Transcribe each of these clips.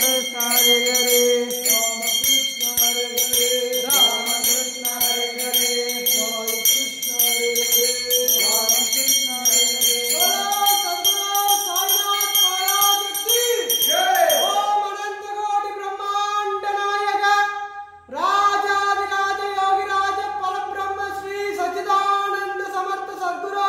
கிருஷ்ண ஹரே ஹரே ராமகிருஷ்ண ஹரே ஹரே ராமகிருஷ்ண ஹரே ஹரே சாய் கிருஷ்ண ஹரே ஹரே ராமகிருஷ்ண ஹரே ஹரே बोलो सद्गुरु साईनाथ महाराज की जय ओम अनंत कोटि ब्रह्मांड नायक राजाधिराज योगिराज परब्रह्म श्री सच्चिदानंद समर्थ सद्गुरु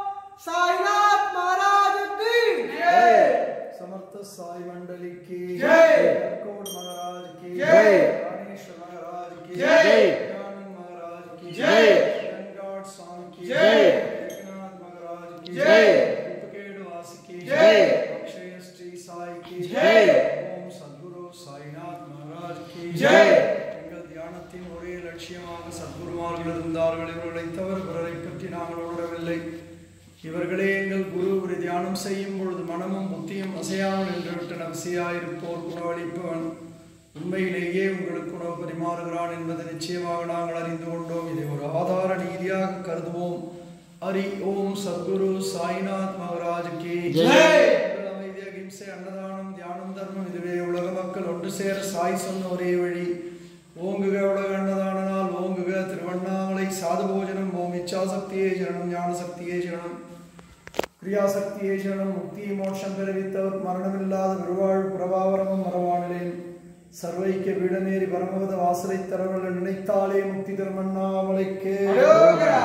साईनाथ महाराज की जय समर्थ साई मंडली की जय। कोट महाराज की जय। गणेश महाराज की जय। ज्ञानंद महाराज की जय। गंगाट स्वामी की जय। एकनाथ महाराज की जय। उपकेड वासी की जय। अक्षय श्री साई की जय। ஓம் சத்குரு சாய்நாத் மகாராஜ் கி ஜெய். எங்கள் தியானத்தின் ஒரே லட்சியமாக சத்குருமார்கள் இருந்தார்கள் இவர்களை தவிர பிறரை பற்றி நாங்கள் உணரவில்லை இவர்களே எங்கள் குரு ஒரு தியானம் செய்யும் பொழுது மனமும் புத்தியும் அசையாமல் நின்றுவிட்ட நவசியாயிருப்போர் குணவளிப்பவன் உண்மையிலேயே உங்களுக்கு உணவு பரிமாறுகிறான் என்பதை நிச்சயமாக நாங்கள் அறிந்து கொண்டோம் இதை ஒரு ஆதார நீதியாக கருதுவோம் ஹரி ஓம் சத்குரு சாய்நாத் மகாராஜ் கி ஜெய். உங்கள் அமைதி அகிம்சை அன்னதானம் தியானம் தர்மம் இதுவே உலக மக்கள் ஒன்று சேர சாய் சொன்ன ஒரே வழி ஓங்குக உலக அன்னதான நாள் ஓங்குக திருவண்ணாமலை சாது போஜனம் ஓம் இச்சாசக்தியே சரணம் ஞான சக்தியே சரணம் கிரியாசக்தியே சரணம் முக்தி மோட்சம் பெறுவித்தவர் மரணமில்லாத பெருவாழ் புறவாவரமும் மரவானிலேன் சர்வைக்க வீடநேறி பரமபத வாசலை தரவல்ல நினைத்தாலே முக்தி திருமண்ணாமலைக்கு அரோகரா.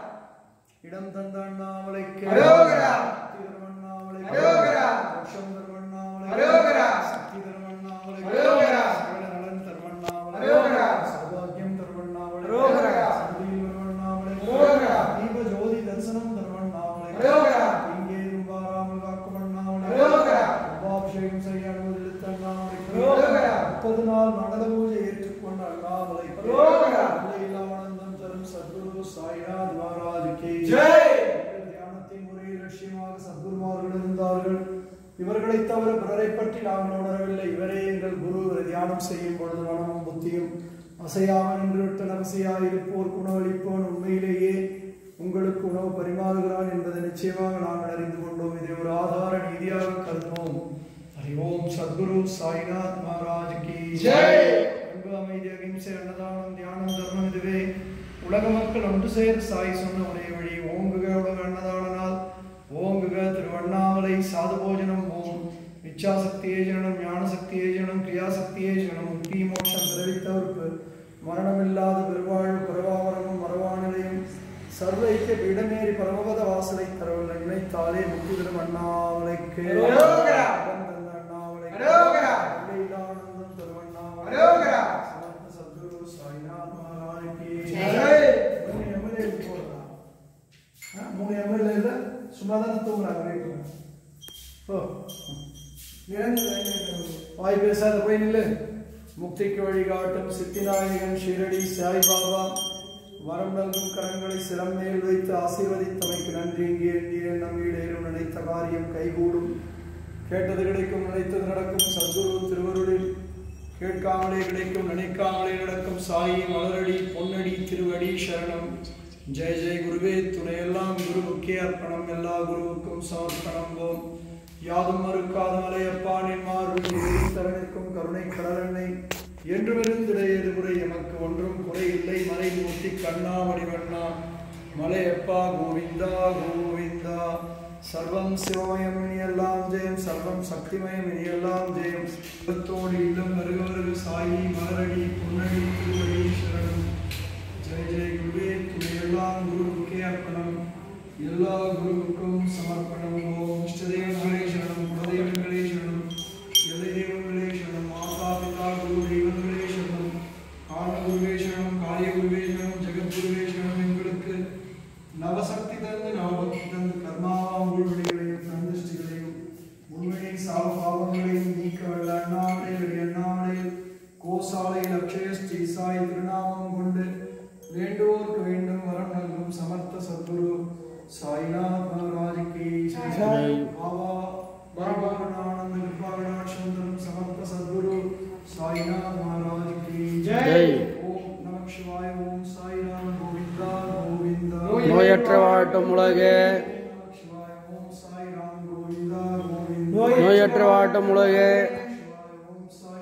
இடம் தந்த அண்ணாமலைக்கு அரோகரா. முக்தி திருவண்ணாமலைக்கு அரோகரா. மோட்சம் திருவண்ணாமலைக்கு அரோகரா. சக்தி திருவண்ணாமலைக்கு அரோகரா. சகல நலன் திருவண்ணாமலைக்கு அரோகரா. சௌபாகியம் திருவண்ணாமலைக்கு அரோகரா. சந்தியில் திருவண்ணாமலைக்கு அரோகரா. தீப ஜோதி தரிசனம் திருவண்ணாமலைக்கு அரோகரா. இங்கே இரும்பாராமல் காக்கும் அண்ணாமலை அரோகரா. உபாபிஷேகம் செய்ய அனுமதித்த அண்ணாமலைக்கு அரோகரா. முப்பது நாள் மண்டல பூஜை ஏற்றுக்கொண்ட அண்ணாமலைக்கு அரோகரா. எல்லையில்லா ஆனந்தம் தரும் சத்குரு சாய்நாத் மகாராஜ் கி ஜெய். எங்கள் தியானத்தின் ஒரே லட்சியமாக சத்குருமார்கள் இருந்தார்கள் இவர்களை தவிர பிறரை பற்றி நாங்கள் உணரவில்லை இவரே எங்கள் குரு இவரை தியானம் செய்யும் பொழுது மனமும் புத்தியும் அசையாமல் நின்றுவிட்ட நவசியாய் இருப்போர் உணவளிப்போன் உண்மையிலேயே உங்களுக்கு உணவு பரிமாறுகிறான் என்பதை நிச்சயமாக நாங்கள் அறிந்து கொண்டோம் இதை ஒரு ஆதார நீதியாக கருதுவோம் ஹரி ஓம் சத்குரு சாய்நாத் மகாராஜ் கி ஜெய். அன்பு அமைதி அகிம்சை அன்னதானம் தியானம் தர்மம் இதுவே உலக மக்கள் ஒன்று சேர் சாய் சொன்ன ஒரே வழி ஓங்குக உலக அன்னதான நாள் ஓங்குக திருவண்ணாமலை சாது போஜனம் ஓம் இச்சாசக்தியே ஜனம் ஞானசக்தியே ஜனம் கிரியாசக்தியே ஜனம் முக்தி மோட்சம் பிறவித்தவர்க்கு மரணமில்லாத பெருவாழ் பிறவாவரமும் மரவானிலையும் சர்வைக்கு இடமேறி பரமபத வாசலை தரவில்லை நினைத்தாலே முக்தி திரும் அண்ணாமலைக்கு அரோகரா. இடம் தந்த அண்ணாமலைக்கு அரோகரா. எல்லையில்லானந்தம் திருவண்ணாமலை அரோகரா. சமர்த்த சத்குரு சாய்நாத் மகாராஜ் கி ஜெய். மூணு எம்எல்ஏ போடுறா ஆ, மூணு எம்எல்ஏல சும்மா தானே தூங்குறாங்க வீட்டுல ஓ வாய் பேசாத போய் நில்லு முக்திக்கு வழிகாட்டும் சித்திநாயகன் ஷீரடி சாய்பாபா வரம் நல்கும் கரங்களை சிரம் மேல் வைத்து ஆசீர்வதித்தமைக்கு நன்றி இங்கே எண்ணிய நம் ஈடேறும் நினைத்த காரியம் கைகூடும் கேட்டது கிடைக்கும் நினைத்தது நடக்கும் சத்குரு திருவருளில் கேட்காமலே கிடைக்கும் நினைக்காமலே நடக்கும் சாயி மலரடி பொன்னடி திருவடி சரணம் ஜெய ஜெய குருவே துணையெல்லாம் குருவுக்கே அர்ப்பணம் எல்லா குருவுக்கும் சமர்ப்பணம் போம் யாதும் மறுக்காத மலையப்பா நின்மாருள் தரணிக்கும் கருணை கடலெண்ணை என்றும் இருந்திடையது குறை எமக்கு ஒன்றும் குறை இல்லை மலை மூர்த்தி கண்ணா வடிவண்ணா மலையப்பா கோவிந்தா கோவிந்தா சர்வம் சிவமயம் இனியெல்லாம் ஜெயம் சர்வம் சக்திமயம் இனியெல்லாம் ஜெயம் தோடு இல்லம் வருக வருக சாயி மலரடி புன்னடி திருவடி சரணம் ஜெய ஜெய குருவே துணையெல்லாம் குருவுக்கே அர்ப்பணம் எல்லா குருவுக்கும் சமர்ப்பணம் ஓம் இஷ்டதெய்வங்களே சரணம் குலதெய்வங்களே சரணம் எல்லை தெய்வங்களே சரணம் மாதா பிதா குரு தெய்வங்களே சரணம் காரண குருவே சரணம் காரிய குருவே சரணம் ஜெகத்குருவே சரணம் எங்களுக்கு நவசக்தி தந்து நவபக்தி தந்து கர்மாவாம் உள்வழிகளையும் நந்திஷ்டிகளையும் உண்மையை சாவ பாவங்களையும் நீக்க வல்ல அண்ணாமலையில் அண்ணாமலையில் கோசாலையில் அக்ஷய ஸ்ரீ சாய் திருநாமம் கொண்டு வேண்டுவோர்க்கு வேண்டும் வரம் நல்கும் சமர்த்த சத்குரு சாய்நாத் மகாராஜ் கி ஜெய். பாபா பரமானந்த கிருபாகடாட்சம் தரும் சமர்த்த சத்குரு சாய்நாத் மகாராஜ் கி ஜெய். ஓம் நம சிவாய ஓம் சாய்ராம் கோவிந்தா கோவிந்தா நோயற்ற வாட்டும் உலகே நம சிவாய ஓம் சாய்ராம் கோவிந்தா கோவிந்தா நோயற்ற வாட்டும் உலகே ஓம் சாய்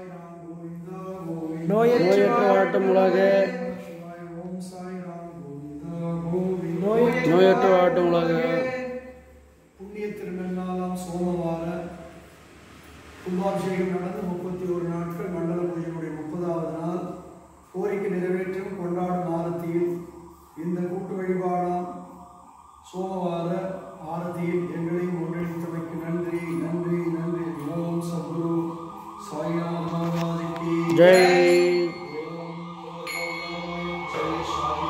நோயற்ற வாட்டும் உலக ஓம் சாய் ராம் கோவிந்தா கோவிந்தா நோயற்ற வாட்டும் உலக புண்ணிய திருநெல்லாலாம் சோமவார கும்பாபிஷேகம் நடந்து முப்பத்தி ஒரு நாட்கள் மண்டல பூஜையுடைய முப்பதாவது நாள் கோரிக்கை நிறைவேற்றும் கொண்டாடும் ஆரத்தியில் இந்த கூட்டு வழிபாடாம் சோமவார ஆரத்தியில் எங்களையும் ஒன்றிணைத்தமைக்கு நன்றி நன்றி நன்றி ஓம் சத்குரு சாய்நாத் மகாராஜுக்கு ஜெய் ஓம் ஜெய் சாய்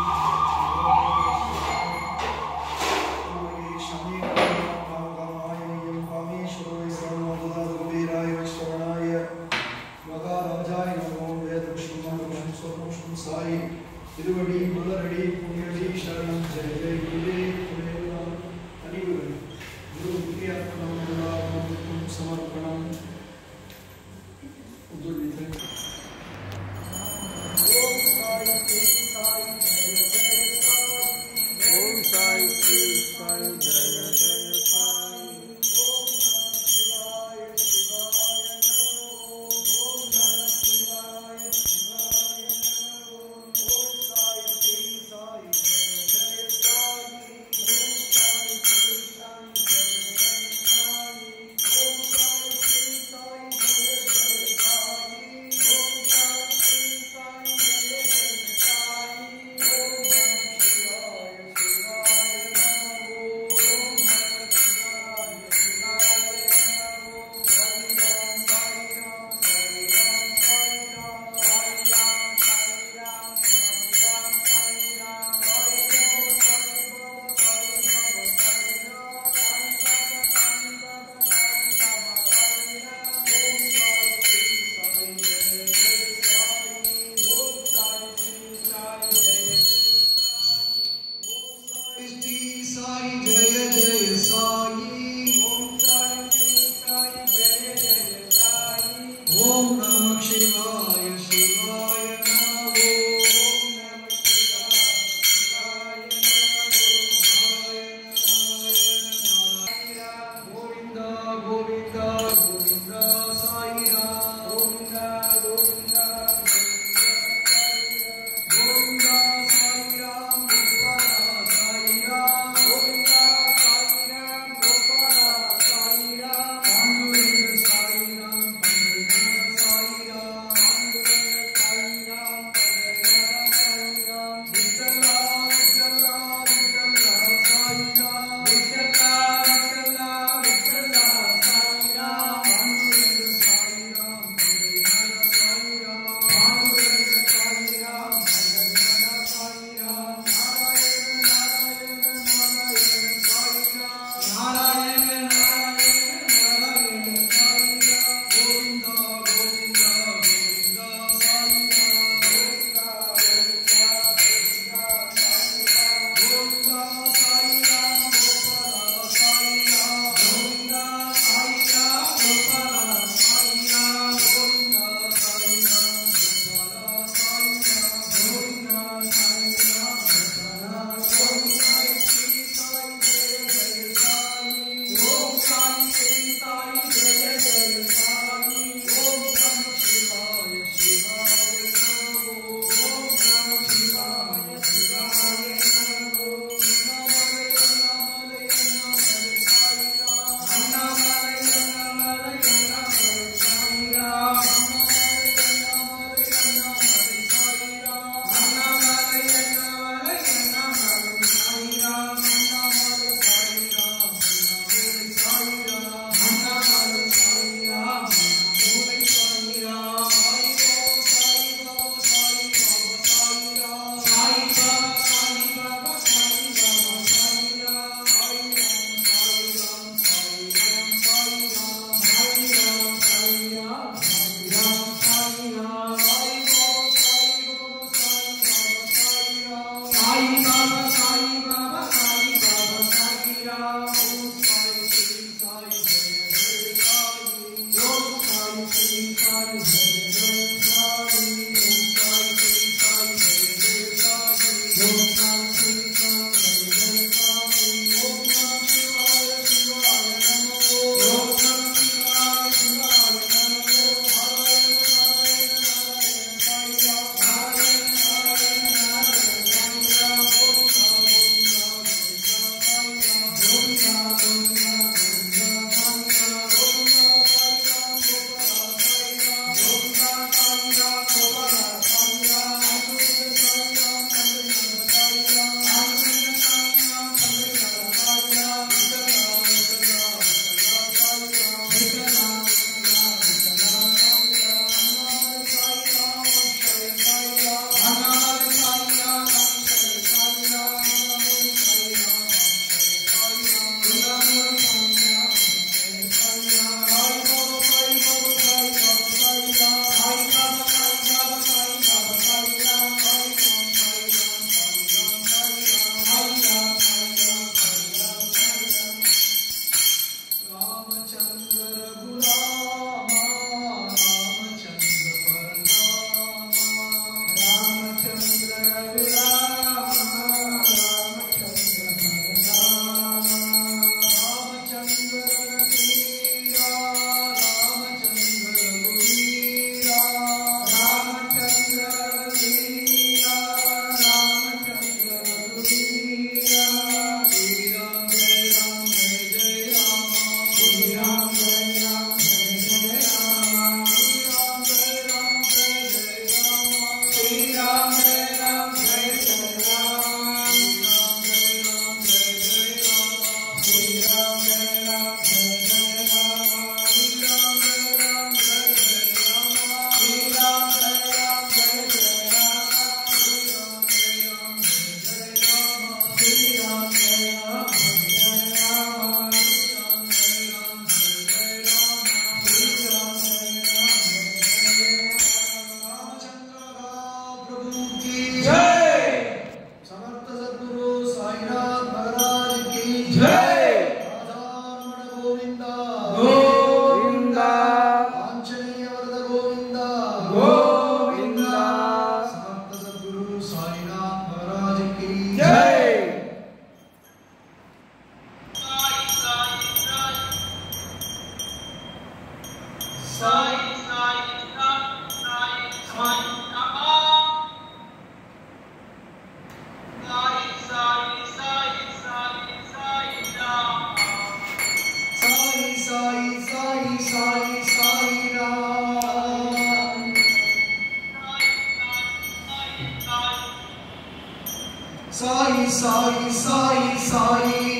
திருவடி மலரடி புண்ணியடி சரணம் ஜெய ஜெய குருவே துணையெல்லாம் அணிவுகள் குரு முக்கிய அர்ப்பணம் சமர்ப்பணம் உதுரிதம் ஓம் சாய் ஸ்ரீ சாய் ஜெய ஜெய சாய் ஓம் சாய் ஸ்ரீ சாய் ஜெய ஜெய சாய் साई जय जय साई ओम नमः शिवाय शिवाय नमो गोविंदा गोविंदा गोविंदा साई राम गोविंदा गोविंदा गोविंदा साई राम गोपाला साई राम गोविंदा साई राम गोपाला साई राम पांडुरंग साई राम पंडरीनाथ साई राम पांडुरंग साई राम पंडरीनाथ साई राम विठ्ठला विठ्ठला विठ्ठला साई राम विठ्ठला विठ्ठला विठ्ठला साई राम पांडुरंग साई राम पंडरीनाथ साई राम पांडुरंग साई राम पंडरीनाथ साई राम नारायण नारायण नारायण साई राम नारायण नारायण नारायण साई राम गोविंदा गोविंदा गोविंदा साई राम गोविंदा गोविंदा गोविंदा साई राम गोविंदा साई राम गोपाला साई राम गोविंदा साई राम गोपाला साई राम गोविंदा साई राम गोपाला साई राम गोविंदा साई राम गोपाला ओम साई श्री साई जय जय साई ओम साई श्री साई जय जय साई ओम नमः शिवाय शिवाय नमो ओम नमः शिवाय शिवाय नमो नमः नमः नमः साई राम नमः नमः नमः साई राम சாயி சாயி சாயி